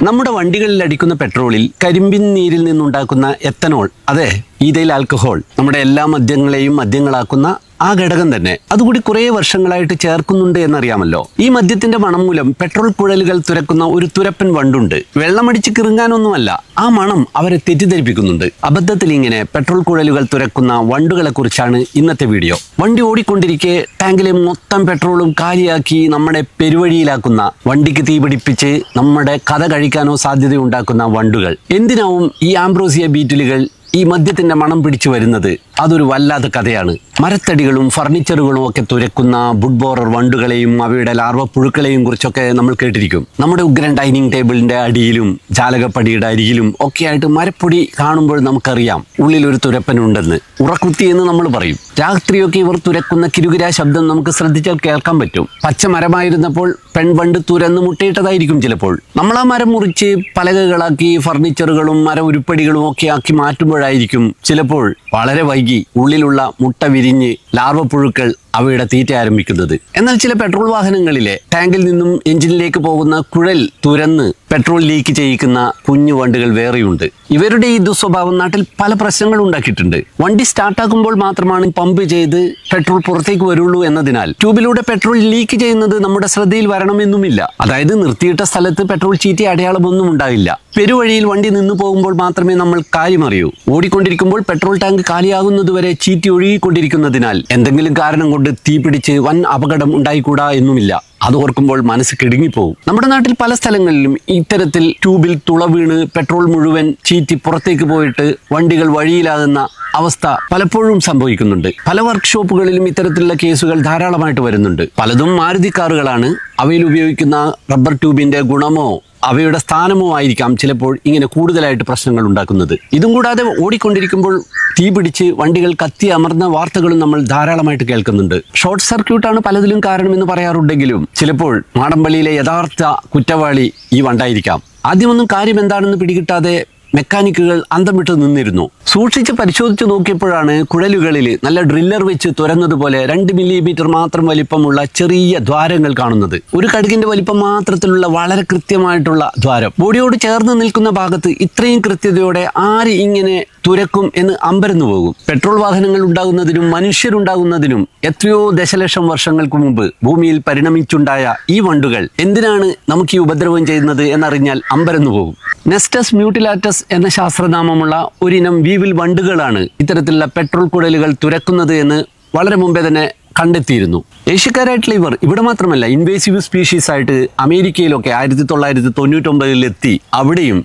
നമ്മുടെ വണ്ടികളിൽ അടിക്കുന്ന പെട്രോളിൽ കരിമ്പിൻ നീരിൽ നിന്നുണ്ടാക്കുന്ന എത്തനോൾ അതെ ഈതയിൽ ആൽക്കഹോൾ നമ്മുടെ എല്ലാ മദ്യങ്ങളെയും മദ്യങ്ങളാക്കുന്ന ആ ഘടകം തന്നെ അതുകൂടി കുറേ വർഷങ്ങളായിട്ട് ചേർക്കുന്നുണ്ട് എന്നറിയാമല്ലോ ഈ മദ്യത്തിന്റെ മണം മൂലം പെട്രോൾ കുഴലുകൾ തുരക്കുന്ന ഒരു തുരപ്പൻ വണ്ടുണ്ട് വെള്ളമടിച്ച് കിറുങ്ങാനൊന്നുമല്ല ആ മണം അവരെ തെറ്റിദ്ധരിപ്പിക്കുന്നുണ്ട് അബദ്ധത്തിൽ ഇങ്ങനെ പെട്രോൾ കുഴലുകൾ തുരക്കുന്ന വണ്ടുകളെ കുറിച്ചാണ് ഇന്നത്തെ വീഡിയോ വണ്ടി ഓടിക്കൊണ്ടിരിക്കെ ടാങ്കിലെ മൊത്തം പെട്രോളും കാലിയാക്കി നമ്മുടെ പെരുവഴിയിലാക്കുന്ന വണ്ടിക്ക് തീപിടിപ്പിച്ച് നമ്മുടെ കഥ കഴിക്കാനോ സാധ്യതയുണ്ടാക്കുന്ന വണ്ടുകൾ എന്തിനാവും ഈ ആംബ്രോസിയ ബീറ്റിലുകൾ ഈ മദ്യത്തിന്റെ മണം പിടിച്ചു വരുന്നത് അതൊരു വല്ലാത്ത കഥയാണ് മരത്തടികളും ഫർണിച്ചറുകളും ഒക്കെ തുരക്കുന്ന ബുഡ് ബോറർ വണ്ടുകളെയും അവയുടെ ലാർവ പുഴുക്കളെയും കുറിച്ചൊക്കെ നമ്മൾ കേട്ടിരിക്കും നമ്മുടെ ഉഗ്രൻ ഡൈനിങ് ടേബിളിന്റെ അടിയിലും ജാലകപ്പടിയുടെ അരികിലും ഒക്കെ ആയിട്ട് മരപ്പൊടി കാണുമ്പോൾ നമുക്കറിയാം ഉള്ളിൽ ഒരു തുരപ്പനുണ്ടെന്ന് ഉറക്കുത്തി എന്ന് നമ്മൾ പറയും രാത്രിയൊക്കെ ഇവർ തുരക്കുന്ന കിരുകിരാ ശബ്ദം നമുക്ക് ശ്രദ്ധിച്ചാൽ കേൾക്കാൻ പറ്റും പച്ച മരമായിരുന്നപ്പോൾ പെൺവണ്ട് തുരന്ന് മുട്ടയിട്ടതായിരിക്കും ചിലപ്പോൾ നമ്മൾ ആ മരം മുറിച്ച് പലകകളാക്കി ഫർണിച്ചറുകളും മര ഉരുപ്പടികളും ഒക്കെ ആക്കി മാറ്റുമ്പോഴായിരിക്കും ചിലപ്പോൾ വളരെ വൈകി ഉള്ളിലുള്ള മുട്ട വിരിഞ്ഞ് ലാർവ പുഴുക്കൾ അവയുടെ തീറ്റ ആരംഭിക്കുന്നത് എന്നാൽ ചില പെട്രോൾ വാഹനങ്ങളിലെ ടാങ്കിൽ നിന്നും എഞ്ചിനിലേക്ക് പോകുന്ന കുഴൽ തുരന്ന് പെട്രോൾ ലീക്ക് ചെയ്യിക്കുന്ന കുഞ്ഞു വണ്ടുകൾ വേറെയുണ്ട് ഇവരുടെ ഈ ദുസ്വഭാവം നാട്ടിൽ പല പ്രശ്നങ്ങൾ ഉണ്ടാക്കിയിട്ടുണ്ട് വണ്ടി സ്റ്റാർട്ടാക്കുമ്പോൾ മാത്രമാണ് പമ്പ് ചെയ്ത് പെട്രോൾ പുറത്തേക്ക് വരുള്ളൂ എന്നതിനാൽ ട്യൂബിലൂടെ പെട്രോൾ ലീക്ക് ചെയ്യുന്നത് നമ്മുടെ ശ്രദ്ധയിൽ വരണമെന്നുമില്ല അതായത് നിർത്തിയിട്ട സ്ഥലത്ത് പെട്രോൾ ചീറ്റി അടയാളമൊന്നും ഉണ്ടാവില്ല പെരുവഴിയിൽ വണ്ടി നിന്നു പോകുമ്പോൾ മാത്രമേ നമ്മൾ കാര്യമറിയൂ ഓടിക്കൊണ്ടിരിക്കുമ്പോൾ പെട്രോൾ ടാങ്ക് കാലിയാകുന്നതുവരെ ചീറ്റി ഒഴുകിക്കൊണ്ടിരിക്കുന്നതിനാൽ എന്തെങ്കിലും കാരണം കൊണ്ട് തീപിടിച്ച് വൻ അപകടം ഉണ്ടായിക്കൂടാ എന്നുമില്ല അത് ഓർക്കുമ്പോൾ മനസ്സ് കിടുങ്ങിപ്പോവും നമ്മുടെ നാട്ടിൽ പല സ്ഥലങ്ങളിലും ഇത്തരത്തിൽ ട്യൂബിൽ തുള വീണ് പെട്രോൾ മുഴുവൻ ചീറ്റി പുറത്തേക്ക് പോയിട്ട് വണ്ടികൾ വഴിയിലാകുന്ന അവസ്ഥ പലപ്പോഴും സംഭവിക്കുന്നുണ്ട് പല വർക്ക്ഷോപ്പുകളിലും ഇത്തരത്തിലുള്ള കേസുകൾ ധാരാളമായിട്ട് വരുന്നുണ്ട് പലതും മാരുതി കാറുകളാണ് അവയിൽ ഉപയോഗിക്കുന്ന റബ്ബർ ട്യൂബിന്റെ ഗുണമോ അവയുടെ സ്ഥാനമോ ആയിരിക്കാം ചിലപ്പോൾ ഇങ്ങനെ കൂടുതലായിട്ട് പ്രശ്നങ്ങൾ ഉണ്ടാക്കുന്നത് ഇതും കൂടാതെ ഓടിക്കൊണ്ടിരിക്കുമ്പോൾ തീ പിടിച്ച് വണ്ടികൾ കത്തി അമർന്ന വാർത്തകളും നമ്മൾ ധാരാളമായിട്ട് കേൾക്കുന്നുണ്ട് ഷോർട്ട് സർക്യൂട്ടാണ് പലതിലും കാരണമെന്ന് പറയാറുണ്ടെങ്കിലും ചിലപ്പോൾ മാടമ്പള്ളിയിലെ യഥാർത്ഥ കുറ്റവാളി ഈ വണ്ടായിരിക്കാം ആദ്യമൊന്നും കാര്യം എന്താണെന്ന് പിടികിട്ടാതെ മെക്കാനിക്കുകൾ അന്തം വിട്ട് നിന്നിരുന്നു സൂക്ഷിച്ച് പരിശോധിച്ച് നോക്കിയപ്പോഴാണ് കുഴലുകളിൽ നല്ല ഡ്രില്ലർ വെച്ച് തുരന്നതുപോലെ രണ്ട് മില്ലിമീറ്റർ മാത്രം വലിപ്പമുള്ള ചെറിയ ദ്വാരങ്ങൾ കാണുന്നത് ഒരു കടുകിന്റെ വലിപ്പം മാത്രത്തിലുള്ള വളരെ കൃത്യമായിട്ടുള്ള ദ്വാരം ബോഡിയോട് ചേർന്ന് നിൽക്കുന്ന ഭാഗത്ത് ഇത്രയും കൃത്യതയോടെ ആര് ഇങ്ങനെ തുരക്കും എന്ന് അമ്പരന്നു പോകും പെട്രോൾ വാഹനങ്ങൾ ഉണ്ടാകുന്നതിനും മനുഷ്യരുണ്ടാകുന്നതിനും എത്രയോ ദശലക്ഷം വർഷങ്ങൾക്ക് മുമ്പ് ഭൂമിയിൽ പരിണമിച്ചുണ്ടായ ഈ വണ്ടുകൾ എന്തിനാണ് നമുക്ക് ഈ ഉപദ്രവം ചെയ്യുന്നത് എന്നറിഞ്ഞാൽ അമ്പരന്നു പോകും നെസ്റ്റസ് മ്യൂട്ടിലാറ്റസ് എന്ന ശാസ്ത്രനാമമുള്ള ഒരിനം വീവിൽ വണ്ടുകളാണ് ഇത്തരത്തിലുള്ള പെട്രോൾ കുഴലുകൾ തുരക്കുന്നത് എന്ന് വളരെ മുമ്പേ തന്നെ കണ്ടെത്തിയിരുന്നു ഏഷ്യക്കാരായിട്ടുള്ള ഇവർ ഇവിടെ മാത്രമല്ല ഇൻവേസീവ് സ്പീഷീസ് ആയിട്ട് അമേരിക്കയിലൊക്കെ ആയിരത്തി തൊള്ളായിരത്തി തൊണ്ണൂറ്റൊമ്പതിൽ എത്തി അവിടെയും